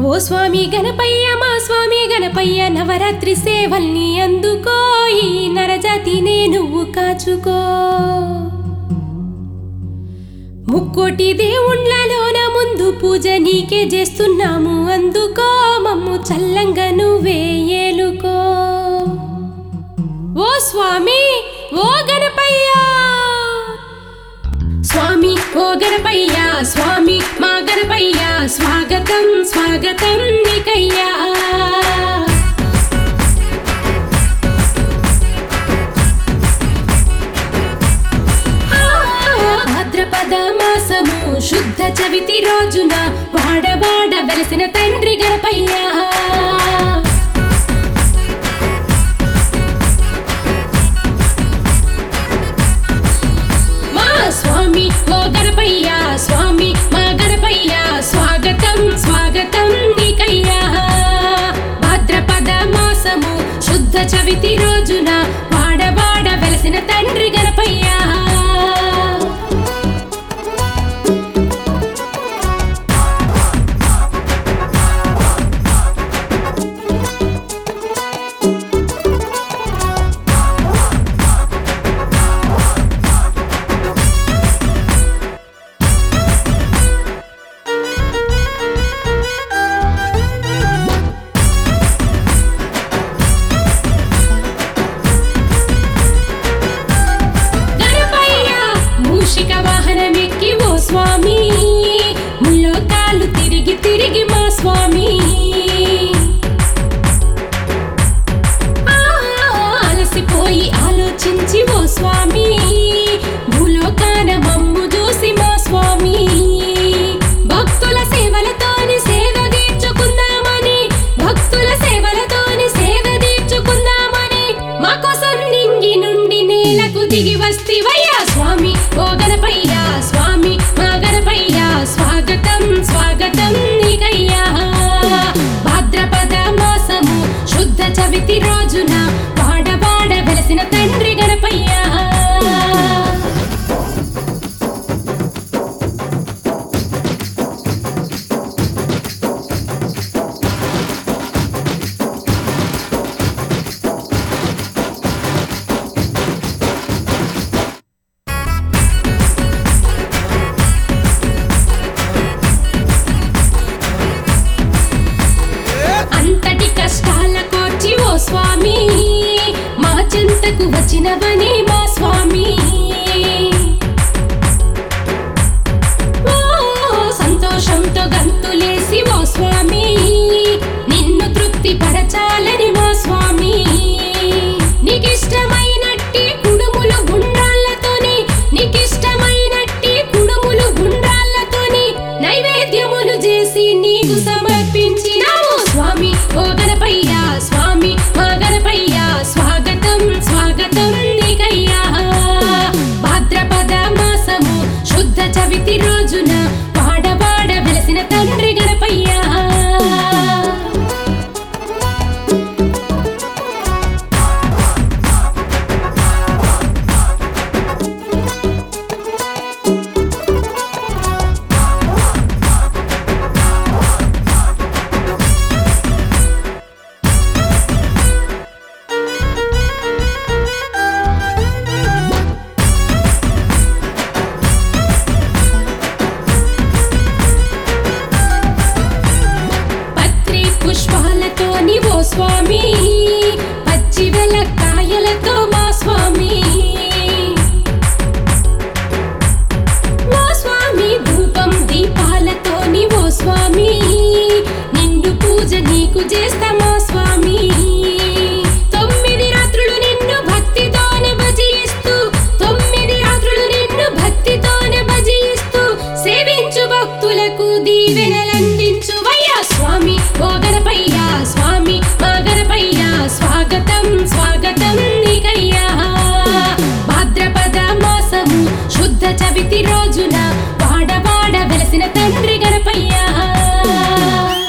ఓ స్వామి గణపయ్య మా స్వామి గణపయ్య నవరాత్రి సేవల్ని అందుకో ఈ నరజాతినే నువ్వు కాచుకో ముక్కోటి దేవుండ్లలోన ముందు పూజ నీకే చేస్తున్నాము అందుకో మమ్ము చల్లంగా నువ్వే ఏలుకో ఓ స్వామి ఓ గణపయ్యా స్వామి ఓ గణపయ్య స్వామి మా గణపయ్య స్వాగతం స్వాగతం నీకయ్యా ఆ, భాద్రపద మాసము శుద్ధ చవితి రోజున వాడవాడ వెలసిన తండ్రి గణపయ్యా మా స్వామి ఓ గణపయ్య స్వామి మా గణపయ్య స్వాగతం స్వాగతం నీకయ్యా భాద్రపద మాసము శుద్ధ చవితి రోజున వాడవాడ వెలసిన తండ్రి గణపయ్యా గణపయ్య మూషిక వాహనమెక్కి ఓ స్వామి ముల్లోకాలు తిరిగి తిరిగి మా స్వామి ఆ, అలసిపోయి ఆలోచించి ఓ స్వామి భూలోకాన మమ్ము చూసి మా స్వామి భక్తుల సేవలతోని సేవ తీర్చుకుందామని భక్తుల సేవలతోని సేవ తీర్చుకుందామని మా కోసం నింగి నుండి నేలకు దిగి వస్తివయ్యా స్వామి ఓ గణపయ్య స్వామి మా గణపయ్య స్వాగతం స్వాగతం నీకయ్యా భాద్రపద మాసము శుద్ధ చవితి రోజున వాడవాడ వెలసిన తండ్రి గణపయ్యా అంతటి కష్టాల కోర్చి ఓ స్వామి మా చెంతకు వచ్చినవని మా స్వామి ఓ సంతోషంతో గంతులేసి ఓ స్వామి నిన్ను తృప్తి పరచాలని మా స్వామి నీకిష్టమైనట్టి కుడుములు గుండ్రాళ్ళతోని నీకిష్టమైనట్టి కుడుములు గుండ్రాళ్ళతోని నైవేద్యములు చేసి నీకు సమర్పించినాము స్వామి ఓ గణపయ్య స్వామి మా గణపయ్య స్వాగతం స్వాగతం నీకయ్యా భాద్రపద మాసము శుద్ధ చవితి రోజున వాడవాడ వెలసిన తండ్రి గణపయ్యా పత్రి పుష్పాలతోని ఓ స్వామి పచ్చి కాయలతో మా స్వామి మా స్వామి ధూపం దీపాలతోని ఓ స్వామి నిండు పూజ నీకు చేస్తా మా స్వామి తొమ్మిది రాత్రులు నిన్ను భక్తితోనే భజిస్తూ తొమ్మిది రాత్రులు నిన్ను భక్తితోనే భజిస్తూ సేవించు భక్తులకు దీవెనలందించు వయ్యా స్వామి ఓ గణపయ్య స్వామి మా గణపయ్య స్వాగతం స్వాగతం నీకయ్యా భాద్రపద మాసము శుద్ధ చవితి రోజున వాడవాడ వెలసిన తండ్రి గణపయ్యా